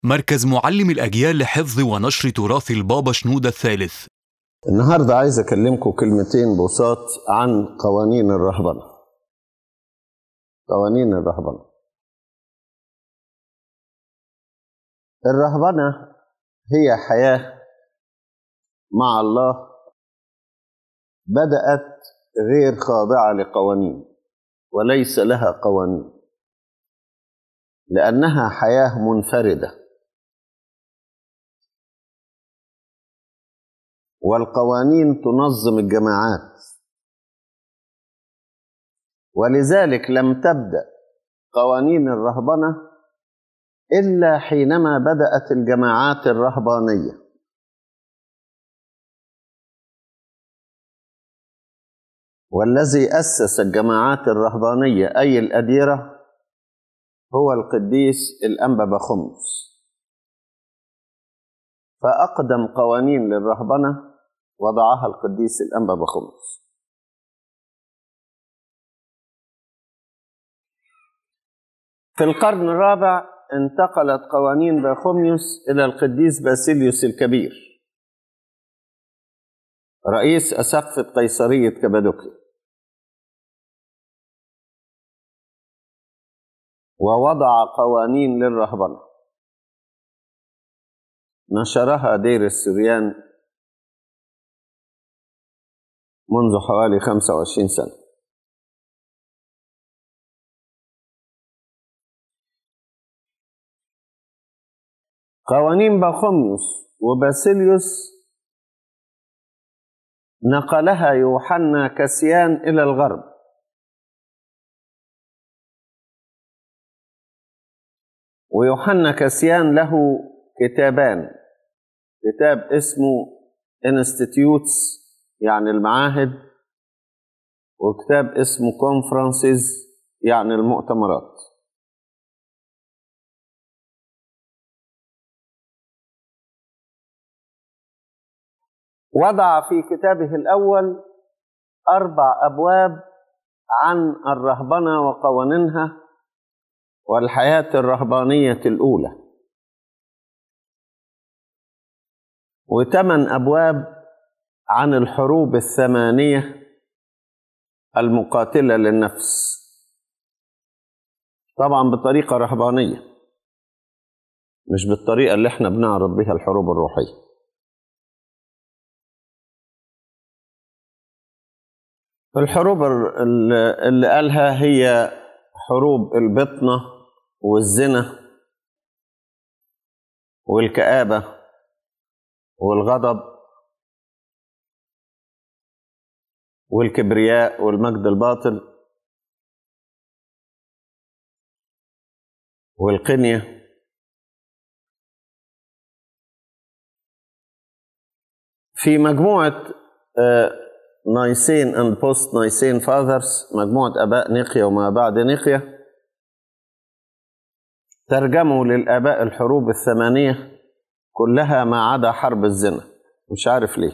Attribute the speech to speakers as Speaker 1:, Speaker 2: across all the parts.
Speaker 1: مركز معلم الأجيال لحفظ ونشر تراث البابا شنودة الثالث
Speaker 2: النهارده عايز اكلمكم كلمتين بساط عن قوانين الرهبنه قوانين الرهبنه الرهبنه هي حياه مع الله بدات غير خاضعه لقوانين وليس لها قوانين لانها حياه منفرده والقوانين تنظم الجماعات ولذلك لم تبدا قوانين الرهبنه الا حينما بدات الجماعات الرهبانيه والذي اسس الجماعات الرهبانيه اي الاديره هو القديس الانبا بخمس فأقدم قوانين للرهبنة وضعها القديس الأنبا بخمس في القرن الرابع انتقلت قوانين بخوميوس إلى القديس باسيليوس الكبير رئيس أسقفة قيصرية كبادوكيا ووضع قوانين للرهبنه نشرها دير السريان منذ حوالي 25 سنة قوانين باخوميوس وباسيليوس نقلها يوحنا كسيان إلى الغرب ويوحنا كسيان له كتابان كتاب اسمه انستيتيوتس يعني المعاهد وكتاب اسمه كونفرنسز يعني المؤتمرات وضع في كتابه الأول أربع أبواب عن الرهبنة وقوانينها والحياة الرهبانية الأولى وثمان أبواب عن الحروب الثمانية المقاتلة للنفس طبعا بطريقة رهبانية مش بالطريقة اللي احنا بنعرض بها الحروب الروحية الحروب اللي قالها هي حروب البطنة والزنا والكآبة والغضب والكبرياء والمجد الباطل والقنية في مجموعة نايسين اند بوست نايسين فاذرز مجموعة آباء نقيا وما بعد نقيا ترجموا للآباء الحروب الثمانية كلها ما عدا حرب الزنا مش عارف ليه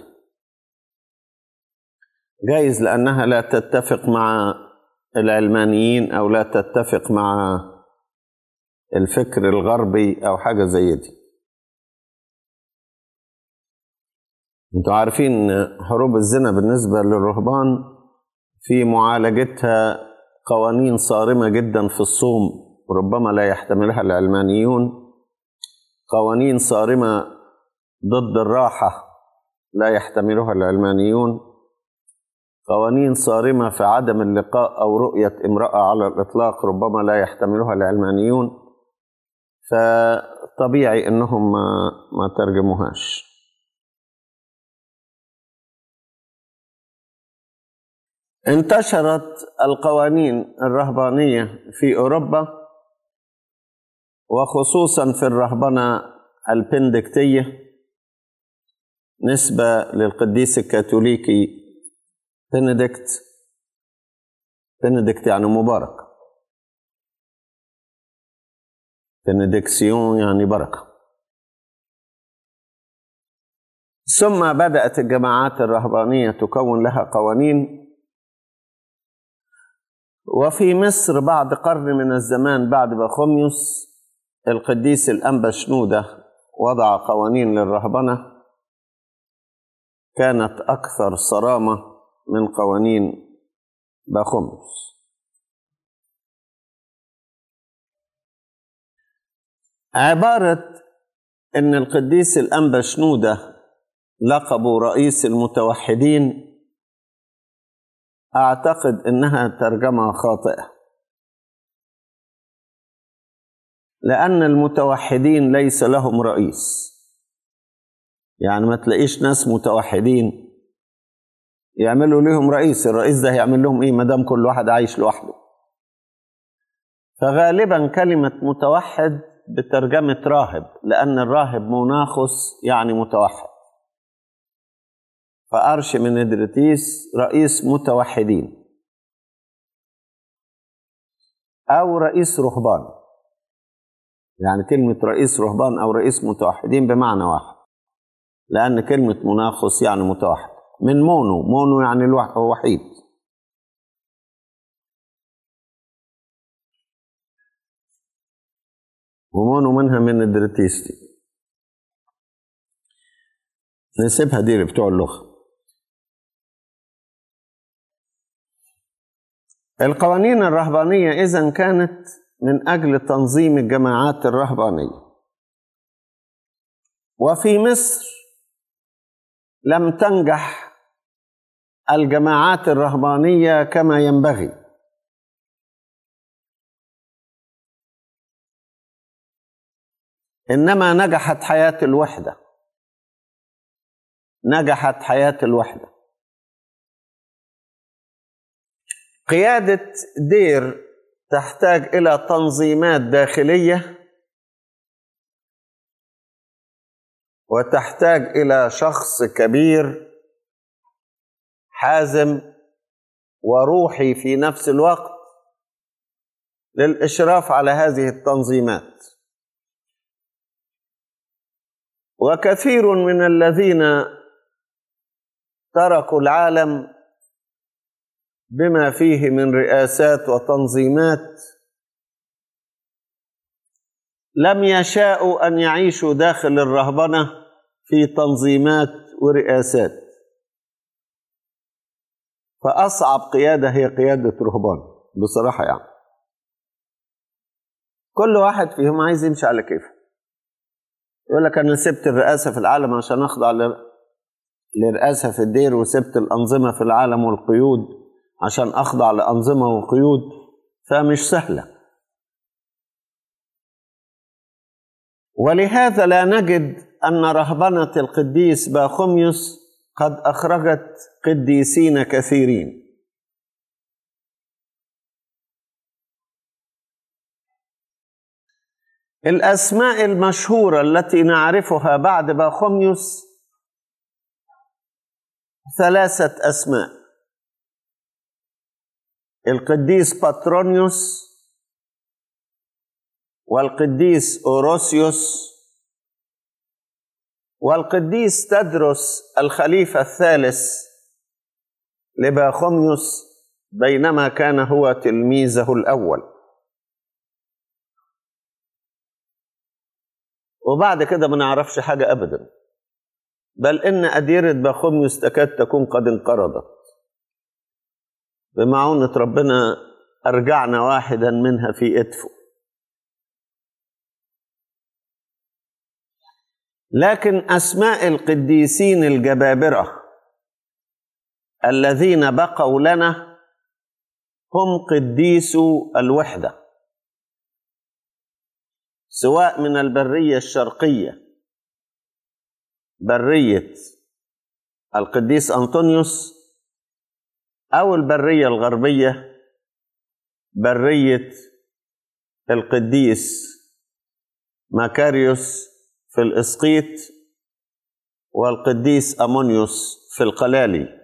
Speaker 2: جايز لأنها لا تتفق مع العلمانيين أو لا تتفق مع الفكر الغربي أو حاجة زي دي انتوا عارفين حروب الزنا بالنسبة للرهبان في معالجتها قوانين صارمة جدا في الصوم ربما لا يحتملها العلمانيون قوانين صارمة ضد الراحة لا يحتملها العلمانيون قوانين صارمة في عدم اللقاء أو رؤية امرأة على الإطلاق ربما لا يحتملها العلمانيون فطبيعي أنهم ما, ما ترجموهاش انتشرت القوانين الرهبانية في أوروبا وخصوصا في الرهبنة البندكتية نسبة للقديس الكاثوليكي بندكت بندكت يعني مبارك بندكسيون يعني بركة ثم بدأت الجماعات الرهبانية تكون لها قوانين وفي مصر بعد قرن من الزمان بعد بخوميوس القديس الأنبا شنودة وضع قوانين للرهبنة كانت أكثر صرامة من قوانين باخمس عبارة إن القديس الأنبا شنودة لقبه رئيس المتوحدين أعتقد إنها ترجمة خاطئة لأن المتوحدين ليس لهم رئيس يعني ما تلاقيش ناس متوحدين يعملوا لهم رئيس الرئيس ده هيعمل لهم ايه ما دام كل واحد عايش لوحده فغالبا كلمة متوحد بترجمة راهب لأن الراهب مناخس يعني متوحد فأرش من إدريتيس رئيس متوحدين أو رئيس رهبان يعني كلمة رئيس رهبان أو رئيس متوحدين بمعنى واحد لأن كلمة مناخس يعني متوحد من مونو مونو يعني الوحيد ومونو منها من الدريتيس دي نسيبها دي بتوع اللغة القوانين الرهبانية إذا كانت من أجل تنظيم الجماعات الرهبانية وفي مصر لم تنجح الجماعات الرهبانية كما ينبغي إنما نجحت حياة الوحدة نجحت حياة الوحدة قيادة دير تحتاج إلى تنظيمات داخلية وتحتاج إلى شخص كبير حازم وروحي في نفس الوقت للإشراف على هذه التنظيمات وكثير من الذين تركوا العالم بما فيه من رئاسات وتنظيمات لم يشاءوا ان يعيشوا داخل الرهبنه في تنظيمات ورئاسات فاصعب قياده هي قياده رهبان بصراحه يعني كل واحد فيهم عايز يمشي على كيفه يقول لك انا سبت الرئاسه في العالم عشان اخضع لرئاسه في الدير وسبت الانظمه في العالم والقيود عشان اخضع لانظمه وقيود فمش سهله ولهذا لا نجد ان رهبنه القديس باخوميوس قد اخرجت قديسين كثيرين الاسماء المشهوره التي نعرفها بعد باخوميوس ثلاثه اسماء القديس باترونيوس والقديس اوروسيوس والقديس تدرس الخليفه الثالث لباخوميوس بينما كان هو تلميذه الاول وبعد كده ما نعرفش حاجه ابدا بل ان اديره باخوميوس تكاد تكون قد انقرضت بمعونة ربنا أرجعنا واحدا منها في إدفو لكن أسماء القديسين الجبابرة الذين بقوا لنا هم قديسو الوحدة سواء من البرية الشرقية برية القديس أنطونيوس أو البرية الغربية برية القديس ماكاريوس في الإسقيط والقديس أمونيوس في القلالي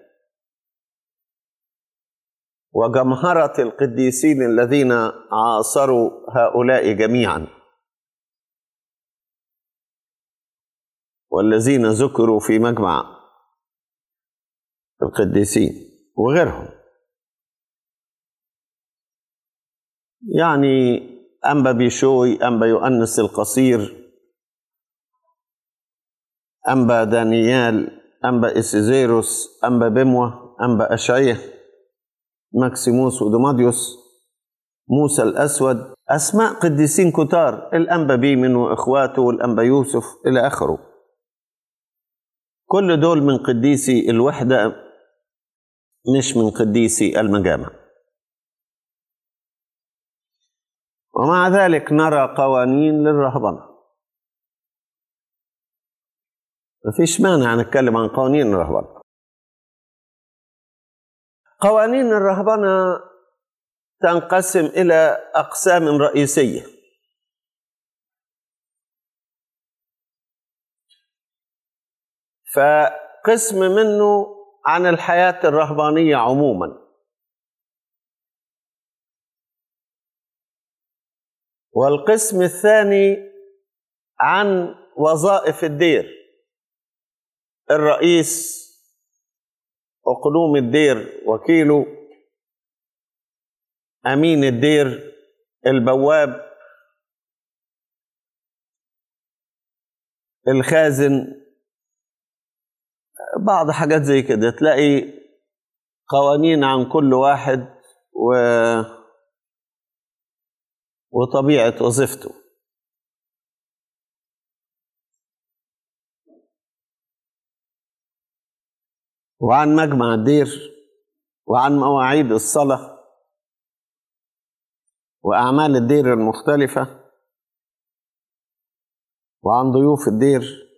Speaker 2: وجمهرة القديسين الذين عاصروا هؤلاء جميعا والذين ذكروا في مجمع القديسين وغيرهم يعني أنبا بيشوي أنبا يؤنس القصير أنبا دانيال أنبا إسيزيروس أنبا بموة أنبا أشعية ماكسيموس ودوماديوس موسى الأسود أسماء قديسين كتار الأنبا بيمن وإخواته والأنبا يوسف إلى آخره كل دول من قديسي الوحدة مش من قديسي المجامع ومع ذلك نرى قوانين للرهبنة مفيش مانع نتكلم عن قوانين الرهبنة قوانين الرهبنة تنقسم إلى أقسام رئيسية فقسم منه عن الحياة الرهبانية عموما والقسم الثاني عن وظائف الدير الرئيس وقدوم الدير وكيله امين الدير البواب الخازن بعض حاجات زي كده تلاقي قوانين عن كل واحد و وطبيعة وظيفته وعن مجمع الدير وعن مواعيد الصلاة وأعمال الدير المختلفة وعن ضيوف الدير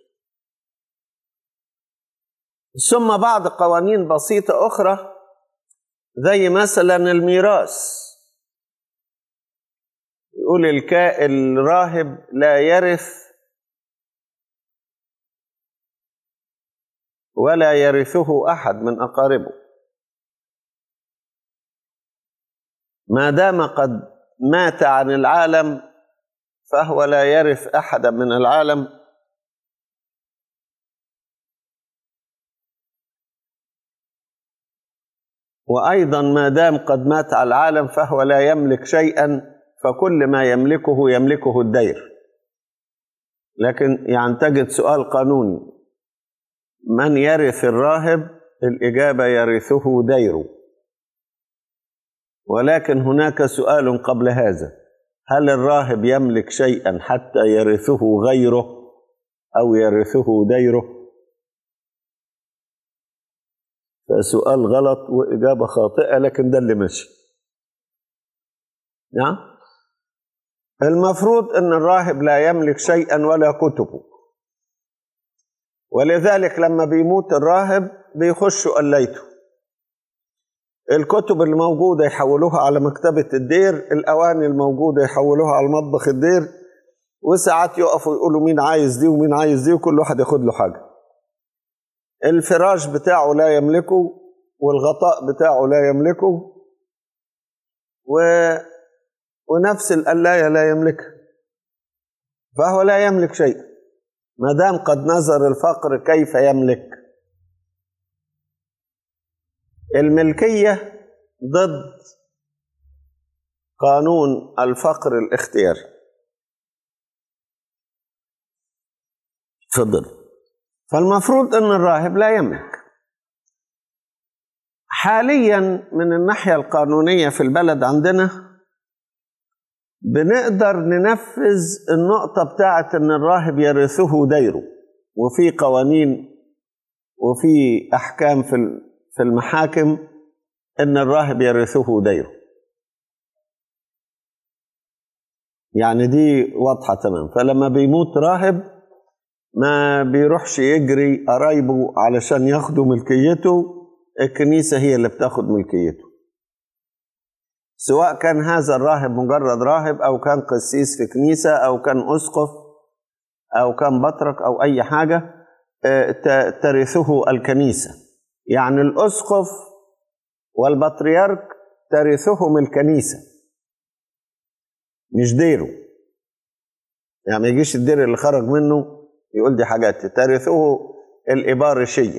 Speaker 2: ثم بعض قوانين بسيطة أخرى زي مثلا الميراث يقول الكائن الراهب لا يرث ولا يرثه أحد من أقاربه ما دام قد مات عن العالم فهو لا يرث أحدا من العالم وأيضا ما دام قد مات على العالم فهو لا يملك شيئا فكل ما يملكه يملكه الدير لكن يعني تجد سؤال قانوني من يرث الراهب الإجابة يرثه ديره ولكن هناك سؤال قبل هذا هل الراهب يملك شيئا حتى يرثه غيره أو يرثه ديره فسؤال غلط وإجابة خاطئة لكن ده اللي ماشي نعم المفروض أن الراهب لا يملك شيئا ولا كتبه ولذلك لما بيموت الراهب بيخشوا قليته الكتب الموجودة يحولوها على مكتبة الدير الأواني الموجودة يحولوها على مطبخ الدير وساعات يقفوا يقولوا مين عايز دي ومين عايز دي وكل واحد ياخد له حاجة الفراش بتاعه لا يملكه والغطاء بتاعه لا يملكه و... ونفس القلاية لا يملكها فهو لا يملك شيء ما دام قد نظر الفقر كيف يملك الملكية ضد قانون الفقر الاختياري تفضل فالمفروض ان الراهب لا يملك حاليا من الناحيه القانونيه في البلد عندنا بنقدر ننفذ النقطه بتاعه ان الراهب يرثه ديره وفي قوانين وفي احكام في في المحاكم ان الراهب يرثه ديره يعني دي واضحه تمام فلما بيموت راهب ما بيروحش يجري قرايبه علشان ياخدوا ملكيته الكنيسة هي اللي بتاخد ملكيته سواء كان هذا الراهب مجرد راهب أو كان قسيس في كنيسة أو كان أسقف أو كان بطرك أو أي حاجة ترثه الكنيسة يعني الأسقف والبطريرك ترثهم الكنيسة مش ديره يعني ما يجيش الدير اللي خرج منه يقول دي حاجات ترثه الإبارشية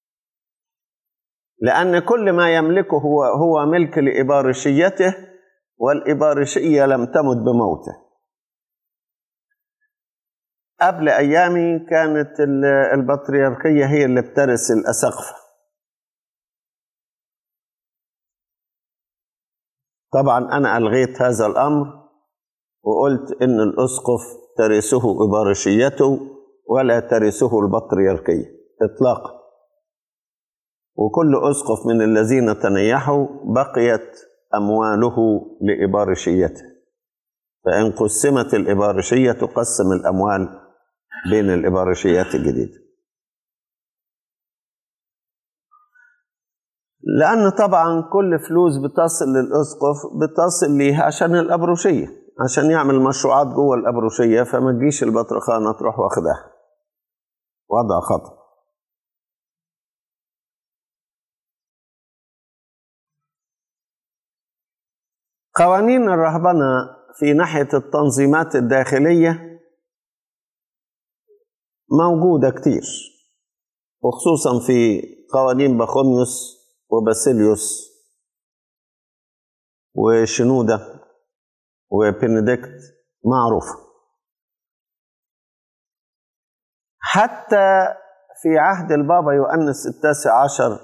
Speaker 2: لأن كل ما يملكه هو هو ملك لإبارشيته والإبارشية لم تمت بموته قبل أيامي كانت البطريركية هي اللي بترث الأسقفة طبعا أنا ألغيت هذا الأمر وقلت إن الأسقف ترثه إبارشيته ولا ترثه البطريركية إطلاقا وكل أسقف من الذين تنيحوا بقيت أمواله لإبارشيته فإن قسمت الإبارشية تقسم الأموال بين الإبارشيات الجديدة لأن طبعا كل فلوس بتصل للأسقف بتصل ليه عشان الأبروشية عشان يعمل مشروعات جوه الأبروشية فما تجيش البطرخانة تروح واخدها وضع خطأ قوانين الرهبنة في ناحية التنظيمات الداخلية موجودة كتير وخصوصا في قوانين بخوميوس وباسيليوس وشنودة وبنديكت معروفة حتى في عهد البابا يؤنس التاسع عشر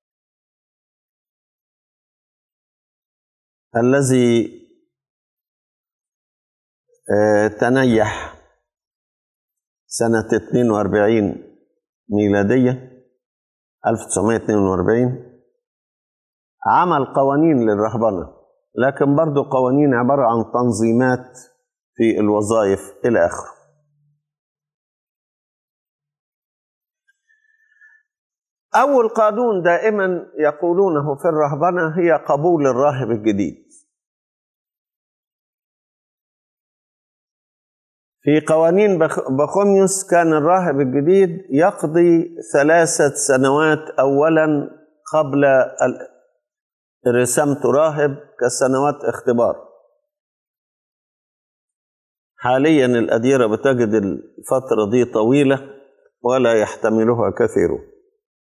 Speaker 2: الذي تنيح سنة 42 ميلادية 1942 عمل قوانين للرهبنة لكن برضو قوانين عبارة عن تنظيمات في الوظائف إلى آخره أول قانون دائما يقولونه في الرهبنة هي قبول الراهب الجديد في قوانين بخوميوس كان الراهب الجديد يقضي ثلاثة سنوات أولا قبل رسمت راهب كسنوات اختبار حاليا الأديرة بتجد الفترة دي طويلة ولا يحتملها كثيرون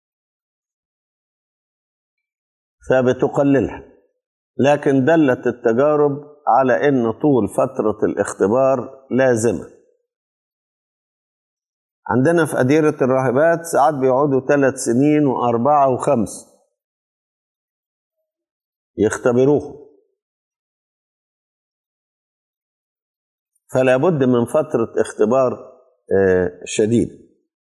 Speaker 2: فبتقللها لكن دلت التجارب على ان طول فترة الاختبار لازمة عندنا في أديرة الراهبات ساعات بيقعدوا ثلاث سنين وأربعة وخمس يختبروه فلا بد من فترة اختبار شديد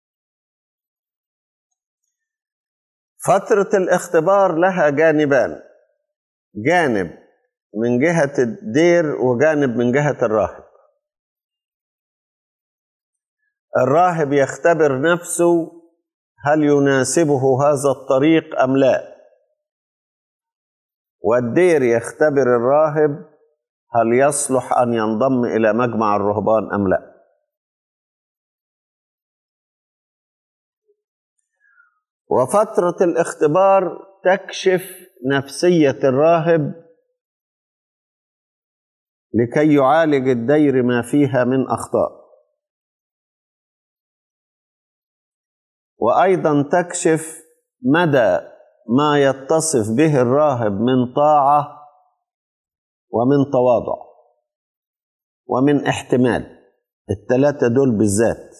Speaker 2: فترة الاختبار لها جانبان جانب من جهة الدير وجانب من جهة الراهب الراهب يختبر نفسه هل يناسبه هذا الطريق أم لا والدير يختبر الراهب هل يصلح أن ينضم إلى مجمع الرهبان أم لا وفترة الاختبار تكشف نفسية الراهب لكي يعالج الدير ما فيها من أخطاء وأيضا تكشف مدى ما يتصف به الراهب من طاعة ومن تواضع ومن احتمال الثلاثة دول بالذات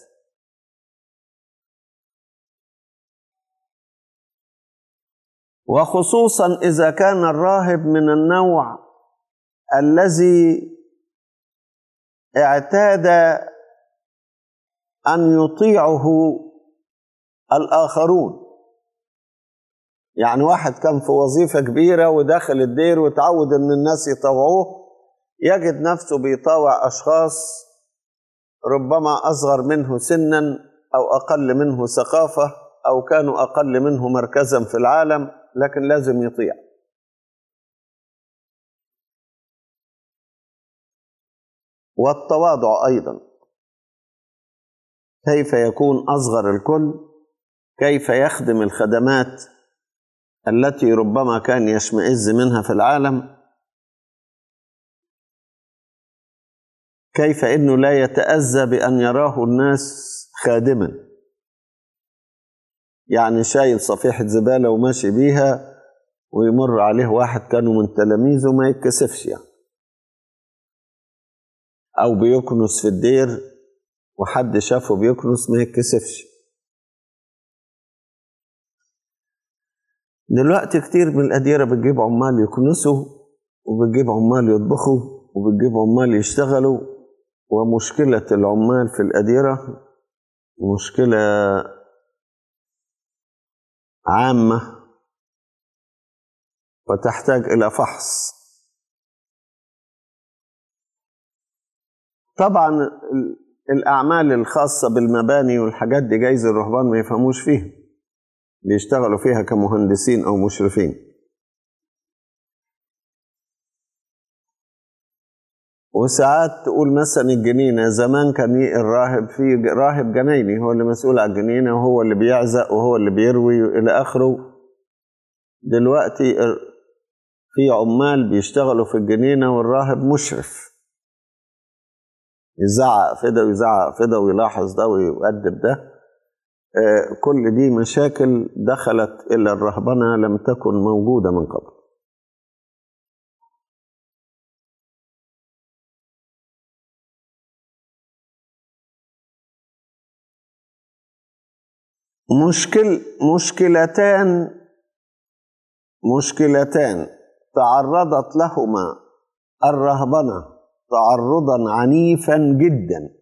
Speaker 2: وخصوصا إذا كان الراهب من النوع الذي اعتاد أن يطيعه الآخرون يعني واحد كان في وظيفة كبيرة وداخل الدير وتعود أن الناس يطوعوه يجد نفسه بيطاوع أشخاص ربما أصغر منه سنا أو أقل منه ثقافة أو كانوا أقل منه مركزا في العالم لكن لازم يطيع والتواضع أيضا كيف يكون أصغر الكل كيف يخدم الخدمات التي ربما كان يشمئز منها في العالم كيف انه لا يتاذى بان يراه الناس خادما يعني شايل صفيحه زباله وماشي بيها ويمر عليه واحد كانوا من تلاميذه ما يتكسفش يعني أو بيكنس في الدير وحد شافه بيكنس ما يتكسفش دلوقتي كتير من الأديرة بتجيب عمال يكنسوا وبتجيب عمال يطبخوا وبتجيب عمال يشتغلوا ومشكلة العمال في الأديرة مشكلة عامة وتحتاج إلى فحص طبعا ال- الأعمال الخاصة بالمباني والحاجات دي جايز الرهبان ما يفهموش فيها بيشتغلوا فيها كمهندسين أو مشرفين وساعات تقول مثلا الجنينة زمان كان ي- الراهب في ج- راهب جنايني هو اللي مسؤول عن الجنينة وهو اللي بيعزق وهو اللي بيروي إلى آخره دلوقتي ال- في عمال بيشتغلوا في الجنينة والراهب مشرف يزعق في ده ويزعق في ده ويلاحظ ده ويؤدب ده آه، كل دي مشاكل دخلت إلى الرهبنة لم تكن موجودة من قبل مشكل مشكلتان مشكلتان تعرضت لهما الرهبنة تعرضا عنيفا جدا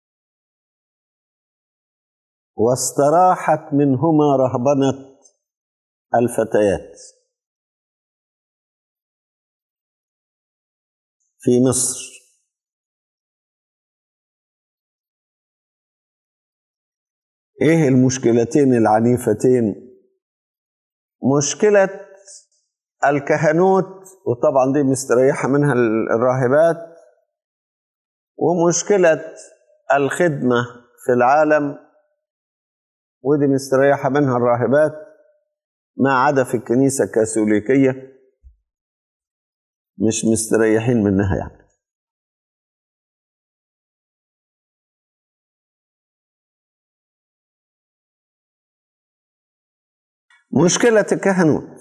Speaker 2: واستراحت منهما رهبنة الفتيات في مصر ايه المشكلتين العنيفتين مشكلة الكهنوت وطبعا دي مستريحة منها الراهبات ومشكلة الخدمة في العالم ودي مستريحة منها الراهبات ما عدا في الكنيسة الكاثوليكية مش مستريحين منها يعني مشكلة الكهنوت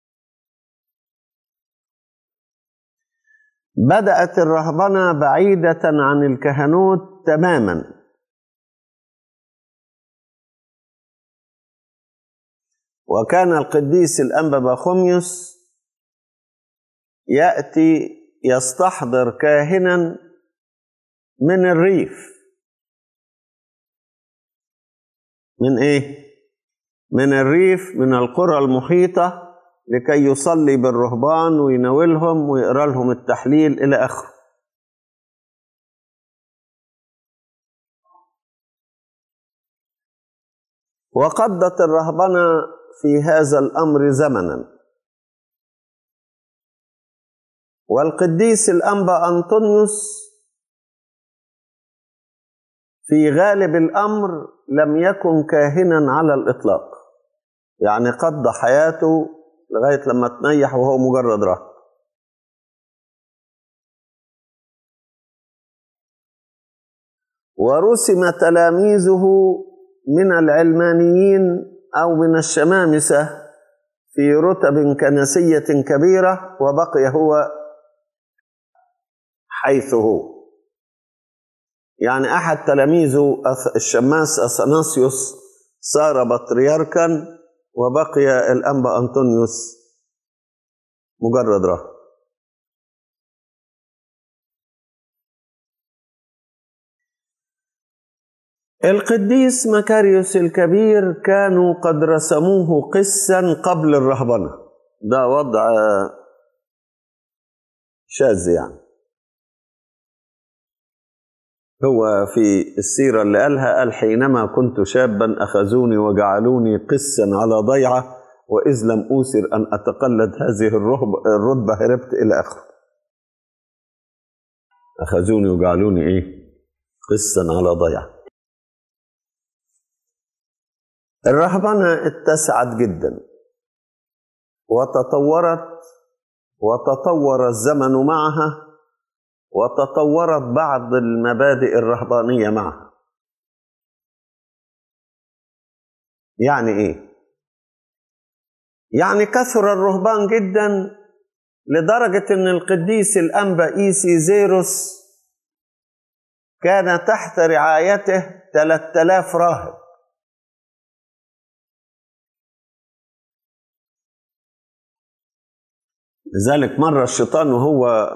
Speaker 2: بدأت الرهبنة بعيدة عن الكهنوت تماما وكان القديس الأنبا بخوميوس يأتي يستحضر كاهنا من الريف من ايه من الريف من القرى المحيطة لكي يصلي بالرهبان ويناولهم ويقرا لهم التحليل إلى آخره وقضت الرهبنة في هذا الأمر زمنا والقديس الأنبا أنطونيوس في غالب الأمر لم يكن كاهنا على الإطلاق يعني قضى حياته لغاية لما تنيح وهو مجرد راهب ورسم تلاميذه من العلمانيين أو من الشمامسة في رتب كنسية كبيرة وبقي هو حيث هو يعني أحد تلاميذه الشماس أثناسيوس صار بطريركا وبقي الأنبا أنطونيوس مجرد راهب القديس مكاريوس الكبير كانوا قد رسموه قسا قبل الرهبنة ده وضع شاذ يعني هو في السيرة اللي قالها قال حينما كنت شابا أخذوني وجعلوني قسا على ضيعة وإذ لم أوسر أن أتقلد هذه الرتبة هربت إلى آخره أخذوني وجعلوني إيه قسا على ضيعة الرهبنة اتسعت جدا وتطورت وتطور الزمن معها وتطورت بعض المبادئ الرهبانية معها يعني ايه يعني كثر الرهبان جدا لدرجة ان القديس الانبا ايسي زيروس كان تحت رعايته 3000 راهب لذلك مرة الشيطان وهو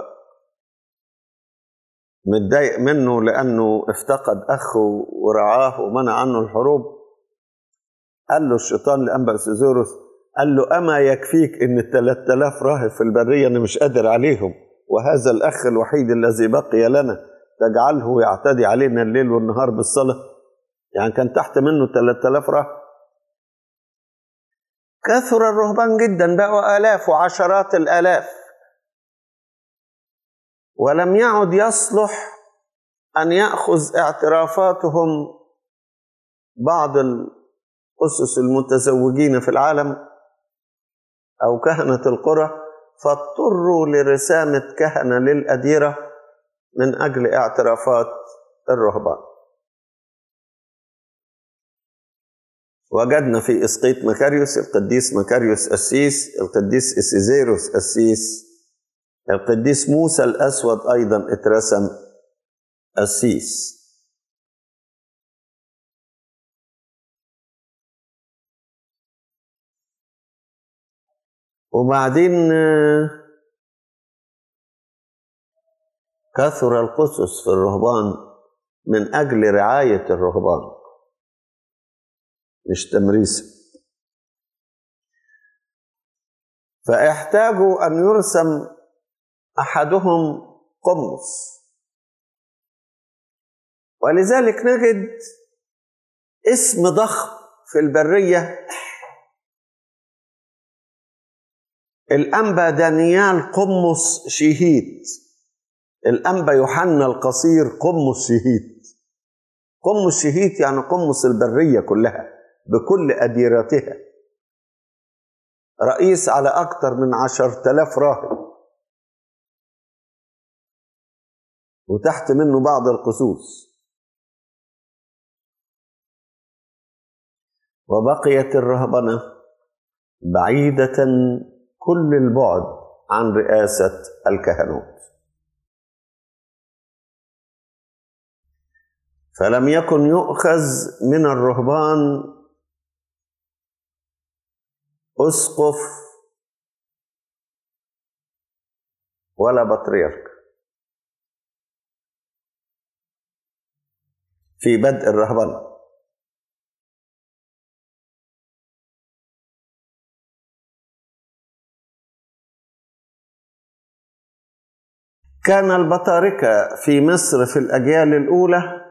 Speaker 2: متضايق منه لأنه افتقد أخه ورعاه ومنع عنه الحروب قال له الشيطان لأنبا سيزوروس قال له أما يكفيك إن الثلاث آلاف راهب في البرية أنا مش قادر عليهم وهذا الأخ الوحيد الذي بقي لنا تجعله يعتدي علينا الليل والنهار بالصلاة يعني كان تحت منه ثلاث آلاف راهب كثر الرهبان جدا بقوا آلاف وعشرات الآلاف ولم يعد يصلح أن يأخذ اعترافاتهم بعض الأسس المتزوجين في العالم أو كهنة القرى فاضطروا لرسامة كهنة للأديرة من أجل اعترافات الرهبان وجدنا في إسقيط مكاريوس القديس مكاريوس أسيس القديس إسيزيروس أسيس القديس موسى الأسود أيضا اترسم أسيس وبعدين كثر القصص في الرهبان من أجل رعاية الرهبان مش تمريس فاحتاجوا أن يرسم أحدهم قمص ولذلك نجد اسم ضخم في البرية الأنبا دانيال قمص شهيد الأنبا يوحنا القصير قمص شهيد قمص شهيد يعني قمص البرية كلها بكل أديرتها رئيس على أكثر من عشر تلاف راهب وتحت منه بعض القصوص وبقيت الرهبنة بعيدة كل البعد عن رئاسة الكهنوت فلم يكن يؤخذ من الرهبان اسقف ولا بطريرك في بدء الرهبنه كان البطاركة في مصر في الأجيال الأولى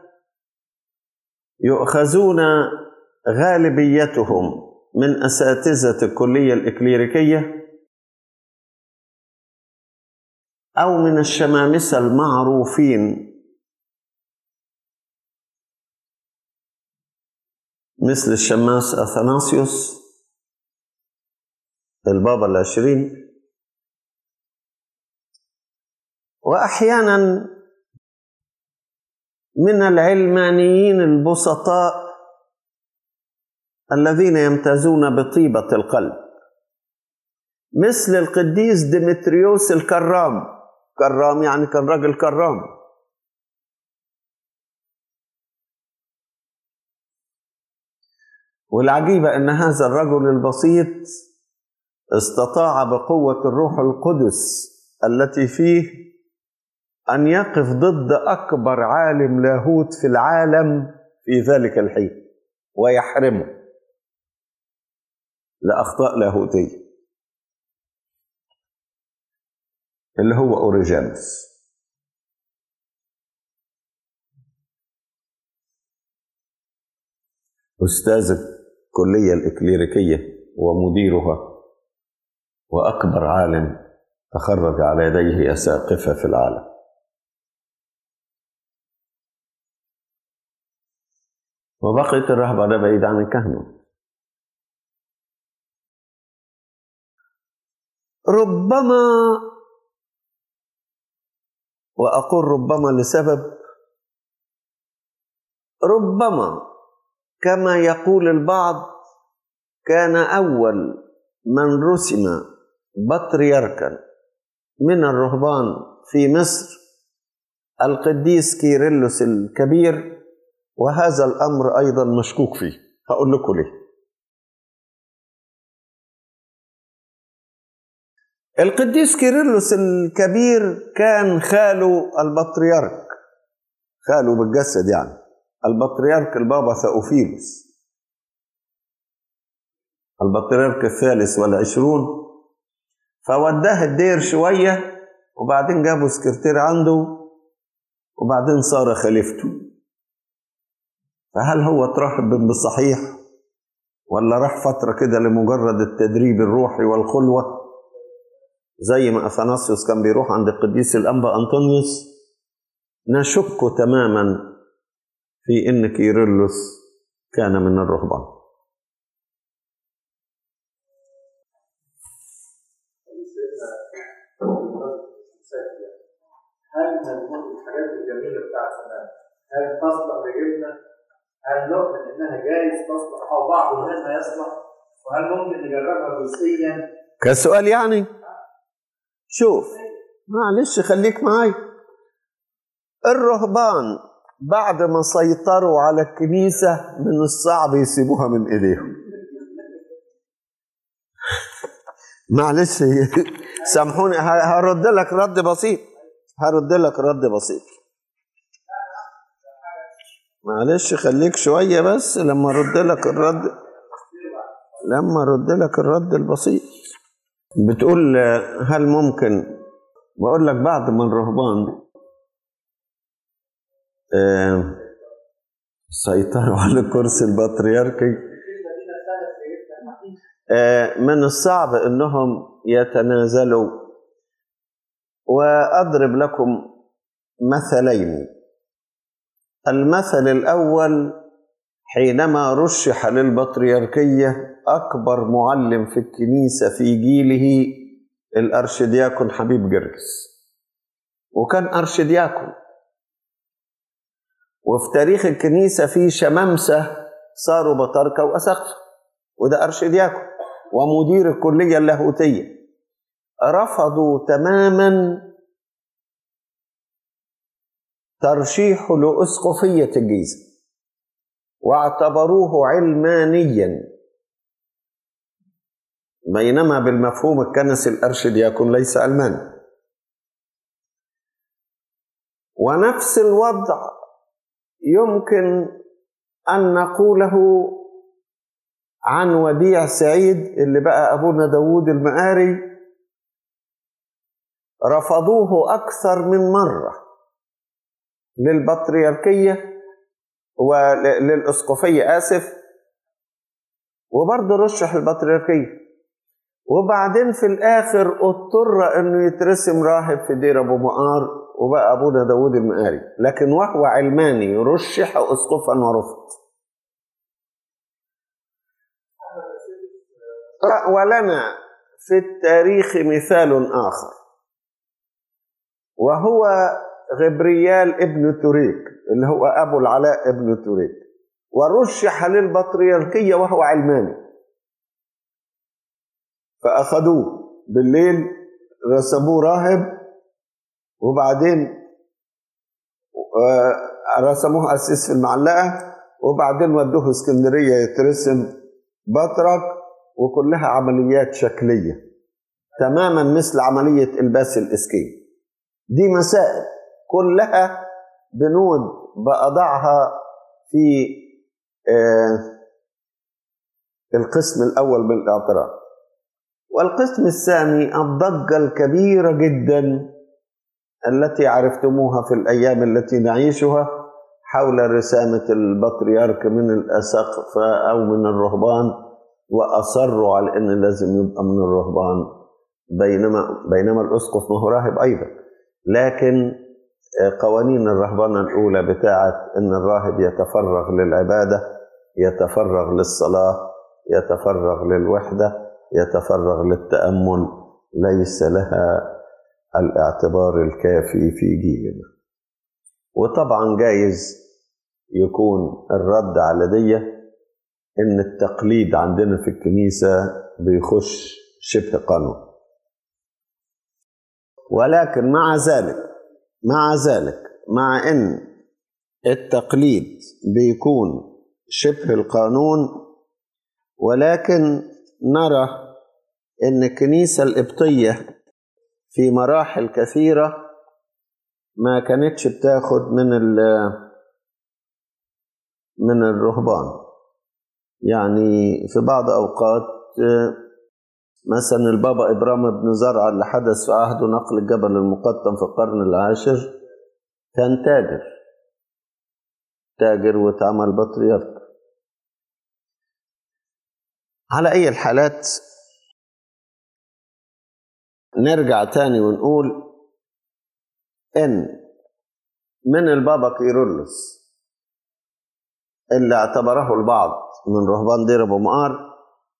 Speaker 2: يؤخذون غالبيتهم من أساتذة الكلية الإكليريكية أو من الشمامسة المعروفين مثل الشماس أثناسيوس البابا العشرين وأحيانا من العلمانيين البسطاء الذين يمتازون بطيبة القلب مثل القديس ديمتريوس الكرام كرام يعني كان راجل كرام والعجيبة أن هذا الرجل البسيط استطاع بقوة الروح القدس التي فيه أن يقف ضد أكبر عالم لاهوت في العالم في ذلك الحين ويحرمه لأخطاء لاهوتية اللي هو أوريجانس أستاذ الكلية الإكليريكية ومديرها وأكبر عالم تخرج على يديه أساقفة في العالم وبقيت الرهبنة بعيد عن الكهنة ربما وأقول ربما لسبب ربما كما يقول البعض كان أول من رسم بطريركا من الرهبان في مصر القديس كيرلس الكبير وهذا الأمر أيضا مشكوك فيه هقول لكم ليه القديس كيرلس الكبير كان خاله البطريرك خاله بالجسد يعني البطريرك البابا ثأوفيلوس البطريرك الثالث والعشرون فوداه الدير شوية وبعدين جابوا سكرتير عنده وبعدين صار خليفته فهل هو اترحب بالصحيح ولا راح فترة كده لمجرد التدريب الروحي والخلوة زي ما أثناسيوس كان بيروح عند القديس الأنبا أنطونيوس نشك تماما في إن كيرلس كان من الرهبان
Speaker 3: هل هنقول الحاجات الجميله بتاعت زمان هل تصلح لجبنه؟ هل نؤمن انها جايز تصلح او بعض منها يصلح؟ وهل ممكن نجربها جزئيا؟
Speaker 2: كسؤال يعني شوف معلش خليك معايا الرهبان بعد ما سيطروا على الكنيسة من الصعب يسيبوها من إيديهم معلش سامحوني ه- هرد لك رد بسيط هرد لك رد بسيط معلش خليك شوية بس لما ارد لك الرد لما ارد لك الرد البسيط بتقول آه، هل ممكن بقول لك بعد ما الرهبان آه، سيطروا على الكرسي البطريركي آه، من الصعب انهم يتنازلوا واضرب لكم مثلين المثل الاول حينما رشح للبطريركيه اكبر معلم في الكنيسه في جيله الارشدياكون حبيب جرجس وكان ارشدياكون وفي تاريخ الكنيسه في شمامسه صاروا بطاركه واساقفه وده ارشدياكون ومدير الكليه اللاهوتيه رفضوا تماما ترشيحه لاسقفيه الجيزه واعتبروه علمانيا بينما بالمفهوم الكنسي الارشدياكون ليس علماني ونفس الوضع يمكن ان نقوله عن وديع سعيد اللي بقى ابونا داوود المقاري رفضوه اكثر من مره للبطريركيه وللاسقفيه اسف وبرضه رشح البطريركيه وبعدين في الاخر اضطر انه يترسم راهب في دير ابو مقار وبقى ابونا داوود المقاري لكن وهو علماني رشح اسقفا ورفض ولنا في التاريخ مثال اخر وهو غبريال ابن توريك اللي هو ابو العلاء ابن توريك ورشح للبطريركيه وهو علماني فاخذوه بالليل رسموه راهب وبعدين آه، رسموه أسيس في المعلقة وبعدين ودوه اسكندرية يترسم بطرك وكلها عمليات شكلية تماما مثل عملية إلباس الإسكين دي مسائل كلها بنود بأضعها في آه، القسم الأول من الاعتراف والقسم الثاني الضجة الكبيرة جدا التي عرفتموها في الأيام التي نعيشها حول رسامة البطريرك من الأسقفة أو من الرهبان وأصروا على أن لازم يبقى من الرهبان بينما بينما الأسقف ما هو راهب أيضا لكن قوانين الرهبنة الأولى بتاعت أن الراهب يتفرغ للعبادة يتفرغ للصلاة يتفرغ للوحدة يتفرغ للتأمل ليس لها الاعتبار الكافي في جيلنا وطبعا جايز يكون الرد على دي ان التقليد عندنا في الكنيسة بيخش شبه قانون ولكن مع ذلك مع ذلك مع ان التقليد بيكون شبه القانون ولكن نرى ان الكنيسه القبطيه في مراحل كثيره ما كانتش بتاخد من ال- من الرهبان يعني في بعض اوقات آه، مثلا البابا ابرام بن زرع اللي حدث في عهده نقل الجبل المقطم في القرن العاشر كان تاجر تاجر واتعمل بطريرك على اي الحالات نرجع تاني ونقول ان من البابا كيرلس اللي اعتبره البعض من رهبان دير ابو مقار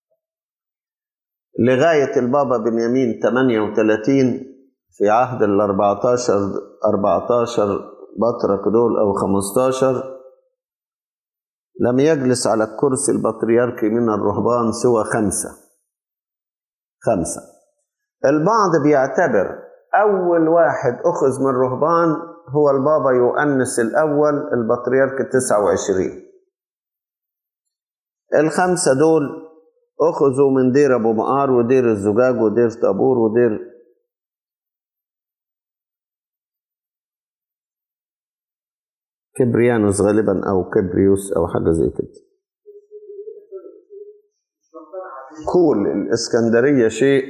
Speaker 2: لغاية البابا بنيامين 38 في عهد ال 14 14 بطرك دول أو 15 لم يجلس على الكرسي البطريركي من الرهبان سوى خمسة خمسة البعض بيعتبر أول واحد أخذ من الرهبان هو البابا يؤنس الأول البطريرك التسعة وعشرين الخمسة دول أخذوا من دير أبو مقار ودير الزجاج ودير طابور ودير كبريانوس غالبا أو كبريوس أو حاجة زي كده كول الإسكندرية شيء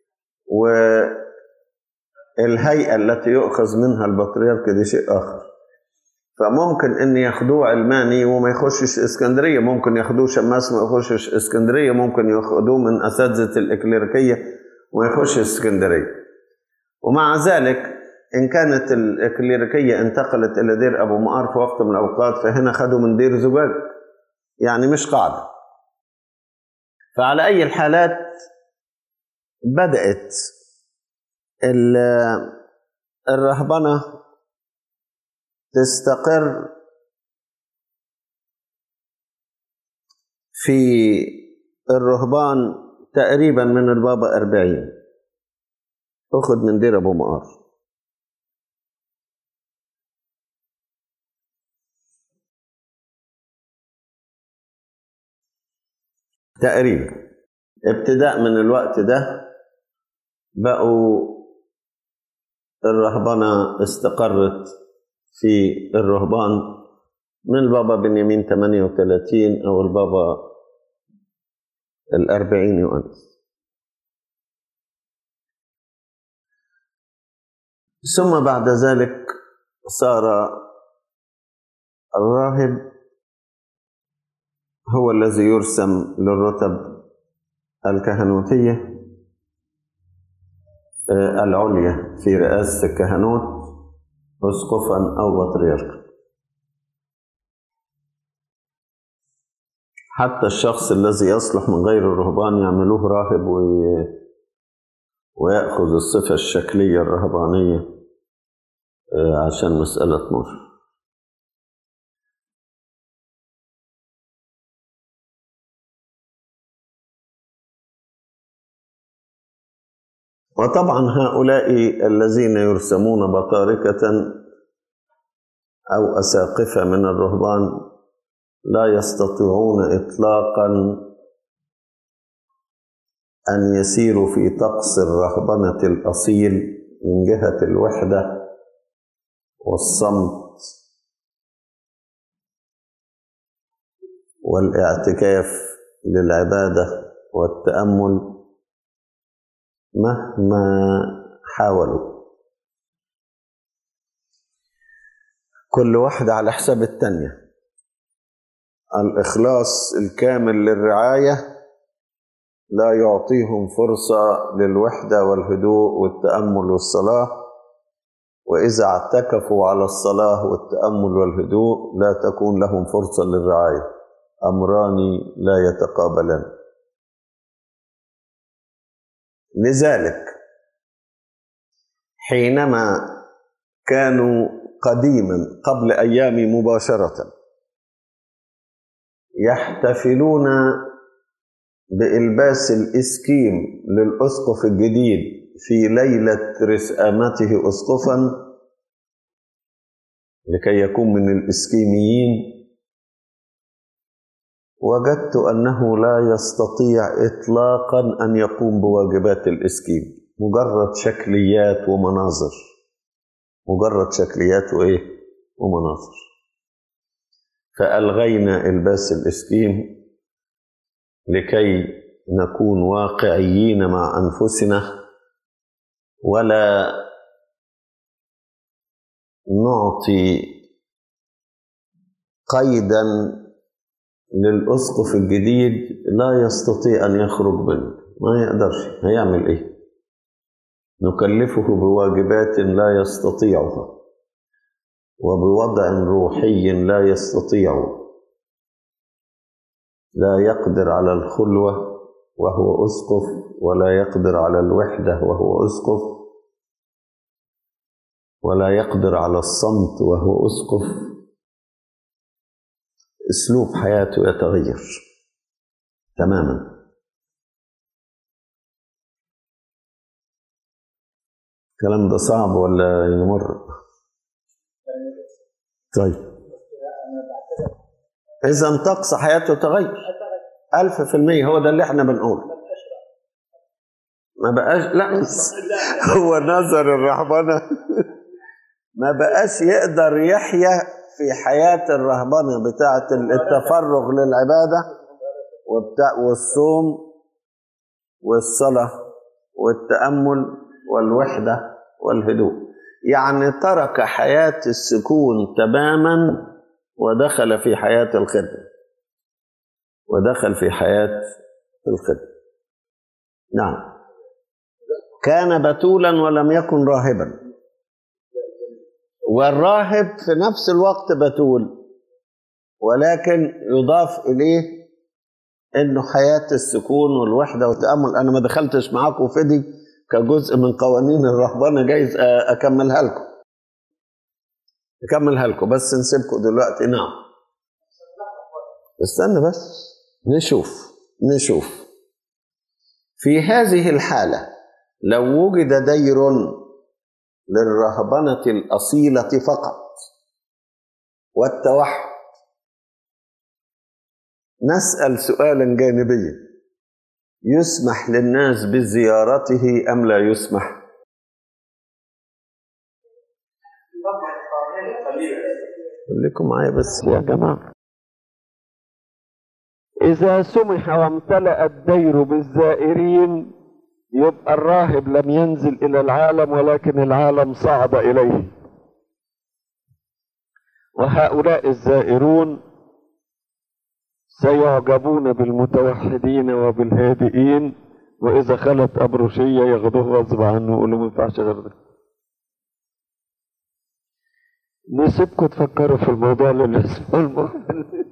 Speaker 2: والهيئة التي يؤخذ منها البطريرك دي شيء آخر فممكن ان ياخدوه علماني وما يخشش اسكندريه ممكن ياخدوه شماس وما يخشش اسكندريه ممكن ياخدوه من اساتذه الاكليريكيه وما يخش اسكندريه ومع ذلك ان كانت الاكليريكيه انتقلت الى دير ابو مقار في وقت من الاوقات فهنا خدوا من دير زجاج يعني مش قاعده فعلى اي الحالات بدات ال- الرهبنه تستقر في الرهبان تقريبا من البابا أربعين أخذ من دير أبو مقار تقريبا ابتداء من الوقت ده بقوا الرهبنة استقرت في الرهبان من البابا بنيامين 38 أو البابا الأربعين يؤنس ثم بعد ذلك صار الراهب هو الذي يرسم للرتب الكهنوتية آه، العليا في رئاسة الكهنوت أسقفا أو بطريركا حتى الشخص الذي يصلح من غير الرهبان يعملوه راهب وي... ويأخذ الصفة الشكلية الرهبانية آه، عشان مسألة مر وطبعا هؤلاء الذين يرسمون بطاركة أو أساقفة من الرهبان لا يستطيعون إطلاقا أن يسيروا في طقس الرهبنة الأصيل من جهة الوحدة والصمت والاعتكاف للعبادة والتأمل مهما حاولوا كل واحدة على حساب التانية الإخلاص الكامل للرعاية لا يعطيهم فرصة للوحدة والهدوء والتأمل والصلاة وإذا اعتكفوا على الصلاة والتأمل والهدوء لا تكون لهم فرصة للرعاية أمران لا يتقابلان لذلك حينما كانوا قديما قبل أيام مباشرة يحتفلون بإلباس الإسكيم للأسقف الجديد في ليلة رسامته أسقفا لكي يكون من الإسكيميين وجدت أنه لا يستطيع إطلاقا أن يقوم بواجبات الإسكيم مجرد شكليات ومناظر مجرد شكليات وإيه ومناظر فألغينا إلباس الإسكيم لكي نكون واقعيين مع أنفسنا ولا نعطي قيدا للأسقف الجديد لا يستطيع أن يخرج منه ما يقدرش هيعمل إيه نكلفه بواجبات لا يستطيعها وبوضع روحي لا يستطيعه لا يقدر على الخلوة وهو أسقف ولا يقدر على الوحدة وهو أسقف ولا يقدر على الصمت وهو أسقف أسلوب حياته يتغير تماما الكلام ده صعب ولا يمر طيب إذا طقس حياته تغير ألف في المية هو ده اللي احنا بنقوله ما بقاش لا بس هو نظر الرهبنة ما بقاش يقدر يحيا في حياة الرهبنة بتاعة التفرغ للعبادة وبتاع والصوم والصلاة والتأمل والوحدة والهدوء يعني ترك حياة السكون تماما ودخل في حياة الخدمة ودخل في حياة الخدمة نعم كان بتولا ولم يكن راهبا والراهب في نفس الوقت بتول ولكن يضاف إليه إنه حياة السكون والوحدة والتأمل أنا ما دخلتش معاكم في دي كجزء من قوانين الرهبنة جايز أكملها لكم أكملها لكم بس نسيبكم دلوقتي نعم استنى بس نشوف نشوف في هذه الحالة لو وجد دير للرهبنة الأصيلة فقط والتوحد نسأل سؤالا جانبيا يسمح للناس بزيارته أم لا يسمح؟ خليكم معايا بس يا جماعة
Speaker 4: إذا سمح وامتلأ الدير بالزائرين يبقى الراهب لم ينزل إلى العالم ولكن العالم صعد إليه وهؤلاء الزائرون سيعجبون بالمتوحدين وبالهادئين وإذا خلت أبروشية ياخدوه غصب عنه يقولوا ما ينفعش غير ده نسيبكم تفكروا في الموضوع اللي اسمه المهم